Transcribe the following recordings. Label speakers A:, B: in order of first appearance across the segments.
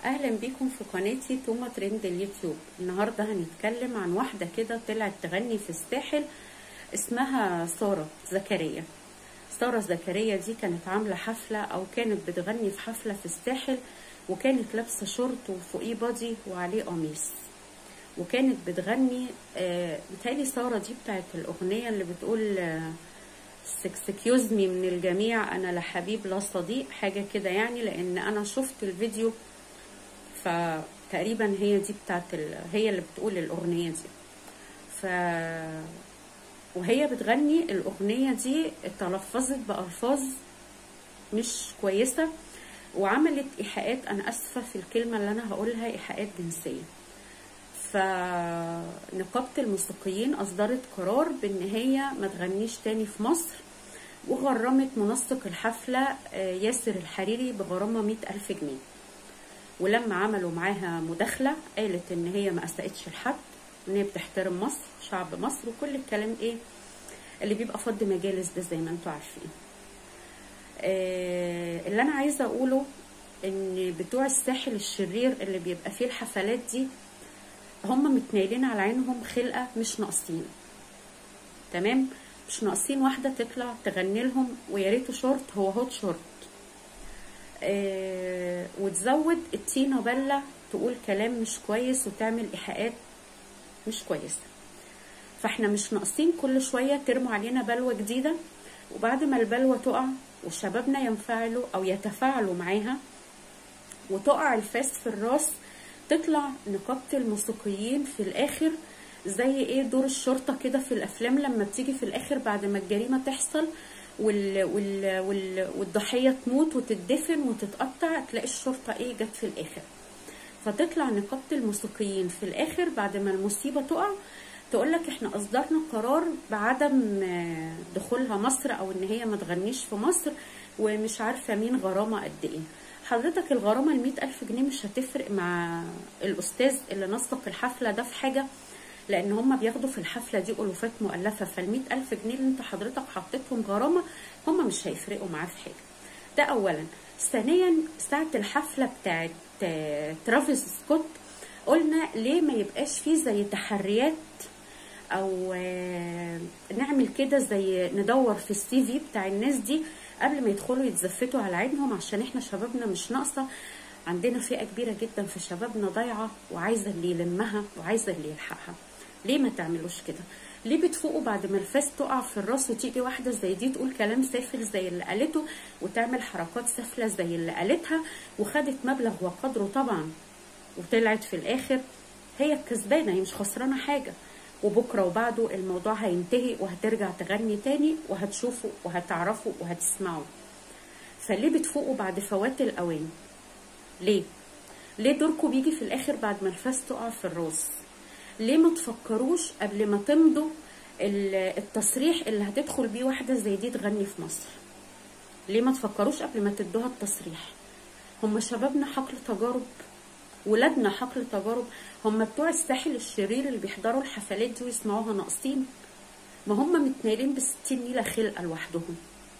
A: اهلا بيكم في قناتي توما ترند اليوتيوب النهارده هنتكلم عن واحده كده طلعت تغني في الساحل اسمها ساره زكريا ساره زكريا دي كانت عامله حفله او كانت بتغني في حفله في الساحل وكانت لابسه شورت وفوقيه بادي وعليه قميص وكانت بتغني آه بتهيألي ساره دي بتاعت الاغنيه اللي بتقول آه سكسكيوز مي من الجميع انا لا حبيب لا صديق حاجه كده يعني لان انا شفت الفيديو فتقريبا هي دي بتاعت ال... هي اللي بتقول الاغنيه دي ف وهي بتغني الاغنيه دي تلفظت بالفاظ مش كويسه وعملت ايحاءات انا اسفه في الكلمه اللي انا هقولها ايحاءات جنسيه فنقابه الموسيقيين اصدرت قرار بان هي ما تغنيش تاني في مصر وغرمت منسق الحفله ياسر الحريري بغرامه مئة ألف جنيه ولما عملوا معاها مداخلة قالت ان هي ما اسأتش لحد ان هي بتحترم مصر شعب مصر وكل الكلام ايه اللي بيبقى فض مجالس ده زي ما انتوا عارفين آه اللي انا عايزة اقوله ان بتوع الساحل الشرير اللي بيبقى فيه الحفلات دي هم متنايلين على عينهم خلقة مش ناقصين تمام مش ناقصين واحدة تطلع تغني لهم ويا ريته شورت هو هوت شورت آه وتزود التينا بلة تقول كلام مش كويس وتعمل إيحاءات مش كويسة فاحنا مش ناقصين كل شوية ترموا علينا بلوى جديدة وبعد ما البلوى تقع وشبابنا ينفعلوا أو يتفاعلوا معاها وتقع الفاس في الراس تطلع نقابة الموسيقيين في الآخر زي ايه دور الشرطة كده في الأفلام لما بتيجي في الآخر بعد ما الجريمة تحصل وال وال وال والضحيه تموت وتدفن وتتقطع تلاقي الشرطه ايه جت في الاخر فتطلع نقابه الموسيقيين في الاخر بعد ما المصيبه تقع تقول لك احنا اصدرنا قرار بعدم دخولها مصر او ان هي ما تغنيش في مصر ومش عارفه مين غرامه قد ايه حضرتك الغرامه ال ألف جنيه مش هتفرق مع الاستاذ اللي نسق الحفله ده في حاجه لان هم بياخدوا في الحفله دي الوفات مؤلفه فال ألف جنيه اللي انت حضرتك حطيتهم غرامه هم مش هيفرقوا معاه في حاجه ده اولا ثانيا ساعه الحفله بتاعت ترافيس سكوت قلنا ليه ما يبقاش فيه زي تحريات او نعمل كده زي ندور في السي في بتاع الناس دي قبل ما يدخلوا يتزفتوا على عينهم عشان احنا شبابنا مش ناقصه عندنا فئه كبيره جدا في شبابنا ضايعه وعايزه اللي يلمها وعايزه اللي يلحقها ليه ما تعملوش كده ليه بتفوقوا بعد ما الفاس تقع في الراس وتيجي واحده زي دي تقول كلام سافل زي اللي قالته وتعمل حركات سافله زي اللي قالتها وخدت مبلغ وقدره طبعا وطلعت في الاخر هي الكسبانه هي مش خسرانه حاجه وبكره وبعده الموضوع هينتهي وهترجع تغني تاني وهتشوفوا وهتعرفوا وهتسمعوا فليه بتفوقوا بعد فوات الاوان ليه ليه دوركم بيجي في الاخر بعد ما الفاس تقع في الراس ليه ما تفكروش قبل ما تمضوا التصريح اللي هتدخل بيه واحده زي دي تغني في مصر ليه ما تفكروش قبل ما تدوها التصريح هم شبابنا حقل تجارب ولادنا حقل تجارب هم بتوع الساحل الشرير اللي بيحضروا الحفلات دي ويسمعوها ناقصين ما هم متنايلين بستين نيلة خلقة لوحدهم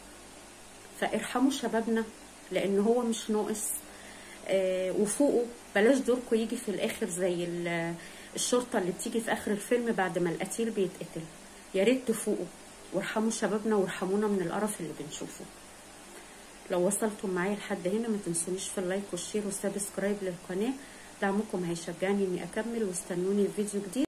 A: فارحموا شبابنا لان هو مش ناقص آه وفوقه بلاش دوركم يجي في الاخر زي الشرطه اللي بتيجي في اخر الفيلم بعد ما القتيل بيتقتل يا ريت تفوقوا وارحموا شبابنا وارحمونا من القرف اللي بنشوفه لو وصلتم معايا لحد هنا ما تنسونيش في اللايك والشير والسبسكرايب للقناه دعمكم هيشجعني اني اكمل واستنوني الفيديو جديد